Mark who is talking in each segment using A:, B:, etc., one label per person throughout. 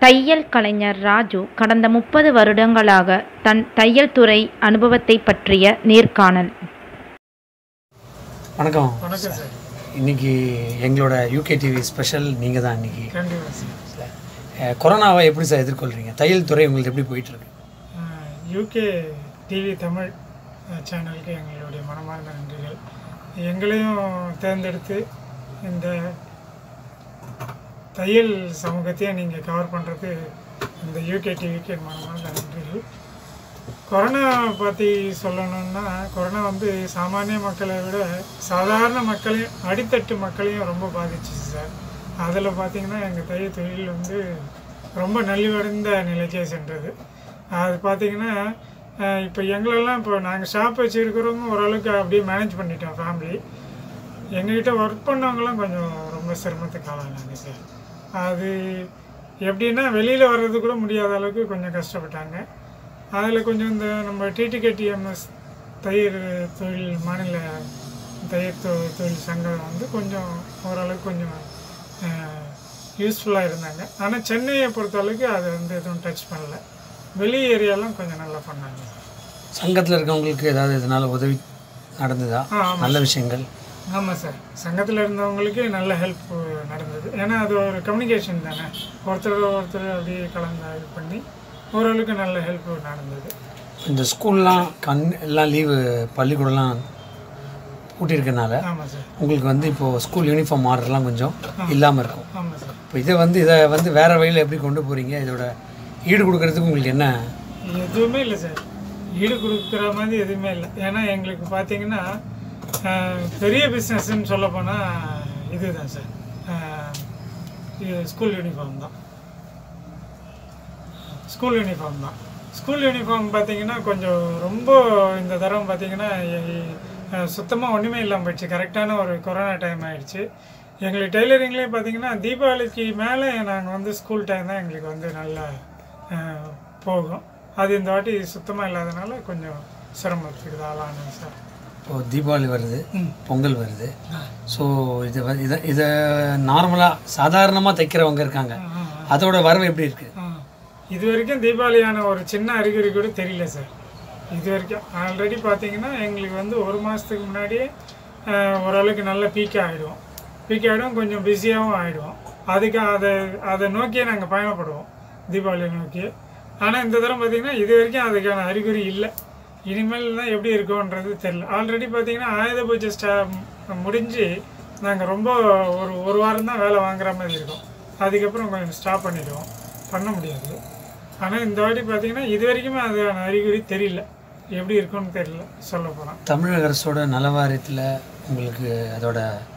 A: தையல் கலைஞர் ராஜு கடந்த முப்பது வருடங்களாக தன் தையல் துறை அனுபவத்தை பற்றிய நேர்காணல்
B: வணக்கம்
C: வணக்கம் சார்
B: இன்னைக்கு எங்களோட யூகே டிவி ஸ்பெஷல் நீங்கள் தான் இன்னைக்கு
C: கண்டிப்பாக சார்
B: அஹ், கொரோனாவை எப்படி சார் எதிர்கொள்கிறீங்க தையல் துறை உங்களுக்கு எப்படி போயிட்டுருக்கு
C: யூகே டிவி தமிழ் அஹ், சேனலுக்கு எங்களுடைய மனமார்ந்த நன்றிகள் எங்களையும் தேர்ந்தெடுத்து இந்த தையல் சமூகத்தையும் நீங்கள் கவர் பண்ணுறது இந்த யூகே டிவிக்கு என் மனமார்ந்த நன்றிகள் கொரோனா பற்றி சொல்லணும்னா கொரோனா வந்து சாமானிய மக்களை விட சாதாரண மக்களையும் அடித்தட்டு மக்களையும் ரொம்ப பாதிச்சிச்சு சார் அதில் பார்த்தீங்கன்னா எங்கள் தையல் தொழில் வந்து ரொம்ப நலிவடைந்த நிலைக்கே சென்றது அது பார்த்தீங்கன்னா இப்போ எங்களெல்லாம் இப்போ நாங்கள் ஷாப் வச்சுருக்கிறவங்க ஓரளவுக்கு அப்படியே மேனேஜ் பண்ணிட்டோம் ஃபேமிலி எங்ககிட்ட ஒர்க் பண்ணவங்களாம் கொஞ்சம் ரொம்ப சிரமத்துக்கு ஆளானாங்க சார் அது எப்படின்னா வெளியில் வர்றது கூட முடியாத அளவுக்கு கொஞ்சம் கஷ்டப்பட்டாங்க அதில் கொஞ்சம் இந்த நம்ம டிடிகேடிஎம்எஸ் தையர் தொழில் மாநில தையர் தொ தொழில் சங்கம் வந்து கொஞ்சம் ஓரளவுக்கு கொஞ்சம் யூஸ்ஃபுல்லாக இருந்தாங்க ஆனால் சென்னையை பொறுத்த அளவுக்கு அதை வந்து எதுவும் டச் பண்ணல வெளி ஏரியாலாம் கொஞ்சம் நல்லா பண்ணாங்க
B: சங்கத்தில் இருக்கவங்களுக்கு ஏதாவது இதனால் உதவி நடந்ததா
C: ஆ ஆமாம்
B: நல்ல விஷயங்கள்
C: ஆமாம் சார் சங்கத்தில் இருந்தவங்களுக்கு நல்ல ஹெல்ப் நடந்தது ஏன்னா அது ஒரு கம்யூனிகேஷன் தானே ஒருத்தர் ஒருத்தர் அப்படியே கலந்து இது பண்ணி ஓரளவுக்கு நல்ல ஹெல்ப் நடந்தது
B: இந்த ஸ்கூல்லாம் கண் எல்லாம் லீவு பள்ளிக்கூடம்லாம் பூட்டியிருக்கனால
C: ஆமாம் சார்
B: உங்களுக்கு வந்து இப்போது ஸ்கூல் யூனிஃபார்ம் ஆர்டர்லாம் கொஞ்சம் இல்லாமல் இருக்கும்
C: ஆமாம் சார்
B: இப்போ இதை வந்து இதை வந்து வேறு வழியில் எப்படி கொண்டு போகிறீங்க இதோட ஈடு கொடுக்கறதுக்கு உங்களுக்கு என்ன
C: எதுவுமே இல்லை சார் ஈடு கொடுக்குற மாதிரி எதுவுமே இல்லை ஏன்னா எங்களுக்கு பார்த்தீங்கன்னா ஆஹ், பெரிய பிஸ்னஸ்ன்னு சொல்ல போனால் இதுதான் சார் ஆஹ், இது ஸ்கூல் யூனிஃபார்ம் தான் ஸ்கூல் யூனிஃபார்ம் தான் ஸ்கூல் யூனிஃபார்ம் பார்த்தீங்கன்னா கொஞ்சம் ரொம்ப இந்த தரம் பார்த்தீங்கன்னா சுத்தமாக ஒன்றுமே இல்லாமல் போயிடுச்சு கரெக்டான ஒரு கொரோனா டைம் ஆயிடுச்சு எங்களுக்கு டெய்லரிங்லேயே பார்த்தீங்கன்னா தீபாவளிக்கு மேலே நாங்கள் வந்து ஸ்கூல் டைம் தான் எங்களுக்கு வந்து நல்லா அஹ், போகும் அது இந்த வாட்டி சுத்தமாக இல்லாதனால கொஞ்சம் சிரமத்துக்கு ஆளானது சார்
B: இப்போது தீபாவளி வருது
C: ம்.
B: பொங்கல் வருது ஸோ இது வ- இதை இதை நார்மலாக சாதாரணமாக தைக்கிறவங்க இருக்காங்க
C: ஆ, ஆ,
B: அதோட வரவு எப்படி இருக்குது
C: ஆ. இது வரைக்கும் தீபாவளியான ஒரு சின்ன அறிகுறி கூட தெரியல சார் இது வரைக்கும் ஆல்ரெடி பார்த்தீங்கன்னா எங்களுக்கு வந்து ஒரு மாதத்துக்கு முன்னாடியே அஹ், ஓரளவுக்கு நல்ல பீக் ஆகிடுவோம் பீக் ஆகிடும் கொஞ்சம் பிஸியாகவும் ஆகிடுவோம் அதுக்கு அதை அதை நோக்கியே நாங்கள் பயணப்படுவோம் தீபாவளியை நோக்கி ஆனால் இந்த தரம் பார்த்தீங்கன்னா இது வரைக்கும் அதுக்கான அறிகுறி இல்லை இனிமேல் தான் எப்படி இருக்கும்ன்றது தெரியல ஆல்ரெடி பார்த்தீங்கன்னா ஆயுத பூஜை ஸ்டா முடிஞ்சு நாங்கள் ரொம்ப ஒரு ஒரு வாரம் தான் வேலை வாங்குற மாதிரி இருக்கும் அதுக்கப்புறம் கொஞ்சம் ஸ்டாப் பண்ணிடுவோம் பண்ண முடியாது ஆனால் இந்த வாட்டி பார்த்தீங்கன்னா இது வரைக்குமே அதுக்கான அறிகுறி தெரியல எப்படி இருக்கும்னு தெரியல சொல்ல போனால்
B: தமிழக அரசோட நலவாரியத்தில் உங்களுக்கு அதோட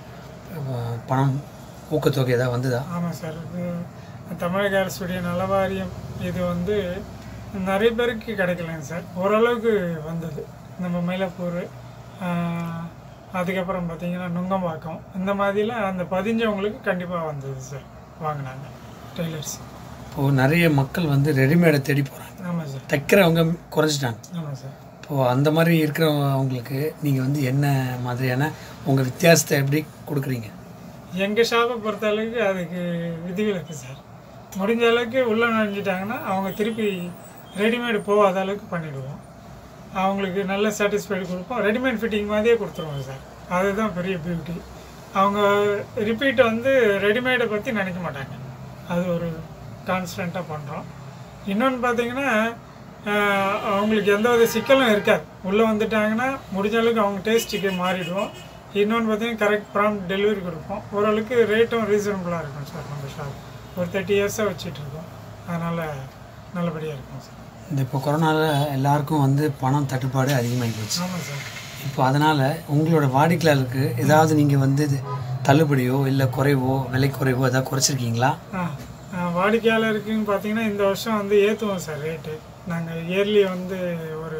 B: அஹ், பணம் ஊக்கத்தொகை ஏதாவது வந்ததா
C: ஆமாம் சார் இது தமிழக அரசுடைய நலவாரியம் இது வந்து நிறைய பேருக்கு கிடைக்கலங்க சார் ஓரளவுக்கு வந்தது நம்ம மயிலாப்பூர் ஆஹ், அதுக்கப்புறம் பார்த்தீங்கன்னா நுங்கம்பாக்கம் இந்த மாதிரிலாம் அந்த பதிஞ்சவங்களுக்கு கண்டிப்பாக வந்தது சார் வாங்கினாங்க டெய்லர்ஸ்
B: இப்போது நிறைய மக்கள் வந்து ரெடிமேடை தேடி போகிறாங்க
C: ஆமாம் சார்
B: தைக்கிறவங்க குறைஞ்சிட்டாங்க
C: ஆமாம் சார்
B: இப்போது அந்த மாதிரி இருக்கிறவங்களுக்கு நீங்கள் வந்து என்ன மாதிரியான உங்கள் வித்தியாசத்தை எப்படி கொடுக்குறீங்க
C: எங்கள் ஷாப்பை பொறுத்த அளவுக்கு அதுக்கு விதிவிலக்கு சார் முடிஞ்ச அளவுக்கு உள்ளே நுழைஞ்சிட்டாங்கன்னா அவங்க திருப்பி ரெடிமேடு போகாத அளவுக்கு பண்ணிடுவோம் அவங்களுக்கு நல்ல சாட்டிஸ்ஃபைடு கொடுப்போம் ரெடிமேட் ஃபிட்டிங் மாதிரியே கொடுத்துருவோம் சார் அதுதான் பெரிய பியூட்டி அவங்க ரிப்பீட்டை வந்து ரெடிமேடை பற்றி நினைக்க மாட்டாங்க அது ஒரு கான்ஸ்டண்ட்டாக பண்ணுறோம் இன்னொன்று பார்த்தீங்கன்னா ஆஹ், அவங்களுக்கு எந்த வித சிக்கலும் இருக்காது உள்ளே வந்துட்டாங்கன்னா முடிஞ்ச அளவுக்கு அவங்க டேஸ்ட்டுக்கு மாறிடுவோம் இன்னொன்று பார்த்தீங்கன்னா கரெக்ட் ப்ராம்ப்ட் டெலிவரி கொடுப்போம் ஓரளவுக்கு ரேட்டும் ரீசனபுளாக இருக்கும் சார் நம்ம ஷாப் ஒரு தேர்ட்டி இயர்ஸாக வச்சிட்ருக்கோம் அதனால் நல்லபடியாக இருக்கும் சார்
B: இந்த இப்போ கொரோனாவில் எல்லாருக்கும் வந்து பணம் தட்டுப்பாடு அதிகமாகி போச்சு
C: ஆமாம் சார்
B: இப்போ அதனால் உங்களோட வாடிக்கையாளருக்கு ஏதாவது நீங்கள் வந்து இது தள்ளுபடியோ இல்லை குறைவோ விலை குறைவோ ஏதாவது குறைச்சிருக்கீங்களா
C: ஆ ஆ, வாடிக்கையாளருக்குன்னு பார்த்தீங்கன்னா இந்த வருஷம் வந்து ஏற்றுவோம் சார் ரேட்டு நாங்கள் இயர்லி வந்து ஒரு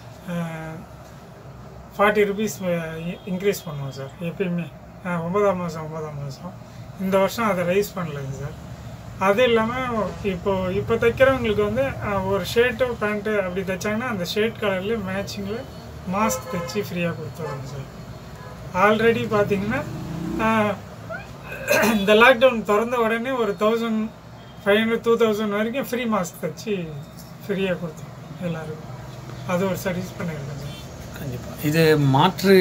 C: ஃபார்ட்டி ருபீஸ் இன்க்ரீஸ் பண்ணுவோம் சார் எப்பயுமே ஆ, ஒன்பதாம் மாதம் ஒன்பதாம் மாதம் இந்த வருஷம் அதை ரைஸ் பண்ணலைங்க சார் அது இல்லாமல் இப்போ இப்போ தைக்கிறவங்களுக்கு வந்து ஆ, ஒரு ஷர்ட்டு பேண்ட்டு அப்படி தைச்சாங்கன்னா அந்த ஷர்ட் கலரில் மேட்சிங்கில் மாஸ்க் தைச்சி ஃப்ரீயாக கொடுத்துருவோம் சார் ஆல்ரெடி பார்த்தீங்கன்னா ஆ, இந்த லாக்டவுன் திறந்த உடனே ஒரு thousand five hundred two thousand வரைக்கும் ஃப்ரீ மாஸ்க் தச்சு ஃப்ரீயாக கொடுத்தோம் எல்லாருக்கும் அது ஒரு சர்வீஸ் பண்ணியிருக்கேன் சார்
B: கண்டிப்பாக இது மாற்று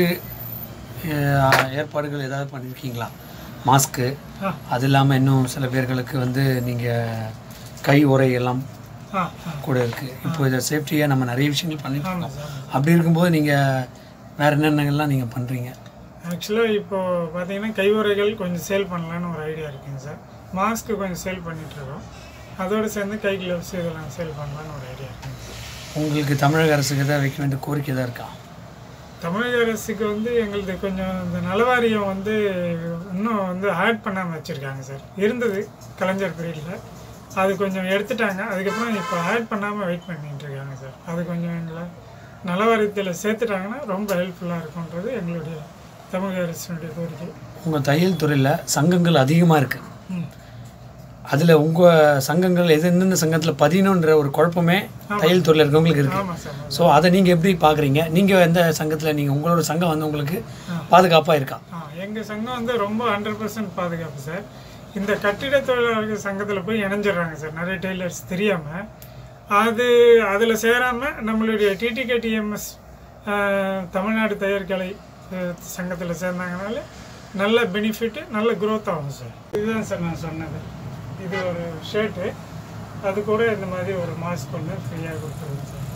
B: அஹ், ஏற்பாடுகள் ஏதாவது பண்ணியிருக்கீங்களா மாஸ்க்கு
C: ஆ
B: அது இல்லாமல் இன்னும் சில பேர்களுக்கு வந்து நீங்கள் கை உரை எல்லாம்
C: ஆ ஆ
B: கூட இருக்குது இப்போ இதை சேஃப்டியாக நம்ம நிறைய விஷயங்கள் பண்ணிட்டு
C: ஆமாம்
B: இருக்கோம்
C: சார்
B: அப்படி இருக்கும்போது நீங்கள் வேறு என்னென்னலாம் நீங்கள் பண்ணுறீங்க
C: ஆக்சுவலாக இப்போ பார்த்தீங்கன்னா கையுறைகள் கொஞ்சம் சேல் பண்ணலான்னு ஒரு ஐடியா இருக்குங்க சார் மாஸ்க்கு கொஞ்சம் சேல் பண்ணிகிட்ருக்கோம் அதோடு சேர்ந்து கை க்ளவுஸ் இதெல்லாம் சேல் பண்ணலான்னு ஒரு ஐடியா இருக்குங்க சார்
B: உங்களுக்கு தமிழக அரசுக்கு ஏதாவது வைக்க வேண்டிய கோரிக்கை தான் இருக்கா
C: தமிழக அரசுக்கு வந்து எங்களுது கொஞ்சம் இந்த நலவாரியம் வந்து இன்னும் வந்து ஆட் பண்ணாமல் வச்சுருக்காங்க சார் இருந்தது கலைஞர் பீரியடில் அது கொஞ்சம் எடுத்துட்டாங்க அதுக்கப்புறம் இப்போ ஆட் பண்ணாமல் வெயிட் பண்ணிட்டு இருக்காங்க சார் அது கொஞ்சம் எங்களை நலவாரியத்தில் சேர்த்துட்டாங்கன்னா ரொம்ப ஹெல்ப்ஃபுல்லாக இருக்கும்ன்றது எங்களுடைய தமிழக அரசினுடைய கோரிக்கை
B: உங்கள் தையல் துறையில் சங்கங்கள் அதிகமாக இருக்குது
C: ம்
B: அதில் உங்கள் சங்கங்கள் எது எந்தெந்த சங்கத்தில் பதியணுன்ற ஒரு குழப்பமே தையல் துறையில் இருக்கவங்களுக்கு இருக்குது
C: ஆமாம் சார்
B: ஸோ அதை நீங்கள் எப்படி பார்க்குறீங்க நீங்கள் எந்த சங்கத்தில் நீங்கள் உங்களோட சங்கம் வந்து உங்களுக்கு பாதுகாப்பாக இருக்கா
C: ஆ எங்கள் சங்கம் வந்து ரொம்ப ஹண்ட்ரட் பர்சன்ட் பாதுகாப்பு சார் இந்த கட்டிட தொழிலாளர்கள் சங்கத்தில் போய் இணைஞ்சிடுறாங்க சார் நிறைய டெய்லர்ஸ் தெரியாமல் அது அதில் சேராமல் நம்மளுடைய டிடிகே டிஎம்எஸ் தமிழ்நாடு தையற்கலை சங்கத்தில் சேர்ந்தாங்கனால நல்ல பெனிஃபிட்டு நல்ல growth ஆகும் சார் இதுதான் சார் நான் சொன்னது இது ஒரு ஷர்ட்டு அது கூட இந்த மாதிரி ஒரு மாஸ்க் ஒன்று ஃப்ரீயாக கொடுத்துருவோம் சார்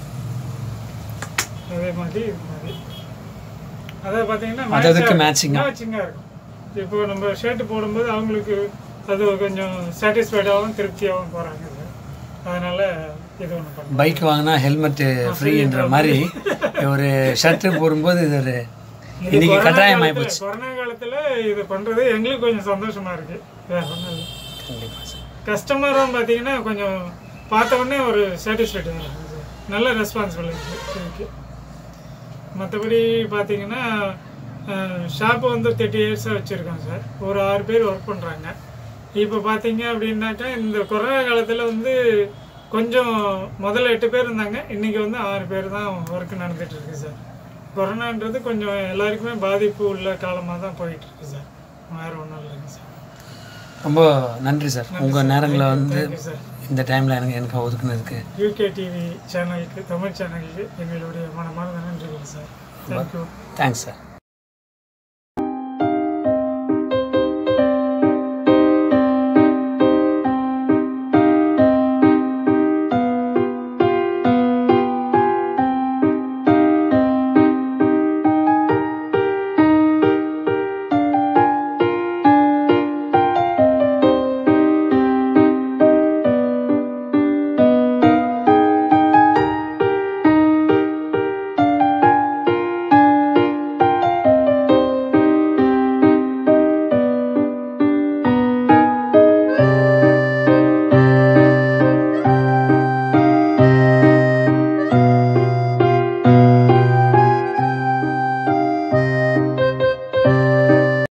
C: அதே மாதிரி இது மாதிரி அதாவது பார்த்தீங்கன்னா
B: அது அதுக்கு matching ஆ?
C: மேட்சிங்காக இருக்கும் இப்போ நம்ம ஷர்ட் போடும்போது அவங்களுக்கு அது கொஞ்சம் சாட்டிஸ்ஃபைடாகவும் திருப்தியாகவும் போகிறாங்க சார் அதனால் இது ஒன்று பண்ணுறோம்
B: பைக் வாங்கினா ஹெல்மெட்டு ஃப்ரீன்ற மாதிரி ஒரு ஷர்ட்டு போடும்போது இது ஒரு இன்னைக்கு கட்டாயம் ஆகிப்போச்சு
C: கொரோனா காலத்தில் இது பண்ணுறது எங்களுக்கு கொஞ்சம் சந்தோஷமாக இருக்குது வேறு ஒன்றும் இல்லை
B: கண்டிப்பாக சார்
C: கஸ்டமரும் பார்த்தீங்கன்னா கொஞ்சம் பார்த்த உடனே ஒரு சாட்டிஸ்ஃபைட் ஆகிறாங்க சார் நல்ல ரெஸ்பான்சிபிள் இருக்கு மற்றபடி பார்த்தீங்கன்னா ஷாப்பு வந்து தேர்ட்டி இயர்ஸாக வச்சுருக்கோம் சார் ஒரு ஆறு பேர் ஒர்க் பண்ணுறாங்க இப்போ பார்த்தீங்க அப்படின்னாக்கா இந்த கொரோனா காலத்தில் வந்து கொஞ்சம் முதல்ல எட்டு பேர் இருந்தாங்க இன்றைக்கி வந்து ஆறு பேர் தான் ஒர்க் நடந்துட்டு இருக்கு சார் கொரோனான்றது கொஞ்சம் எல்லாருக்குமே பாதிப்பு உள்ள காலமாக தான் போயிட்டு இருக்கு சார் வேறு ஒன்றும் இல்லைங்க சார்
B: ரொம்ப நன்றி சார் உங்கள் நேரங்களை வந்து
C: தேங்க்யூ சார்
B: இந்த டைமில் எனக்கு எனக்கு ஒதுக்குனதுக்கு
C: யூகே டிவி சேனலுக்கு தமிழ் சேனலுக்கு எங்களுடைய மனமார்ந்த நன்றிகள் சார் தேங்க்யூ
B: தேங்க்ஸ் சார்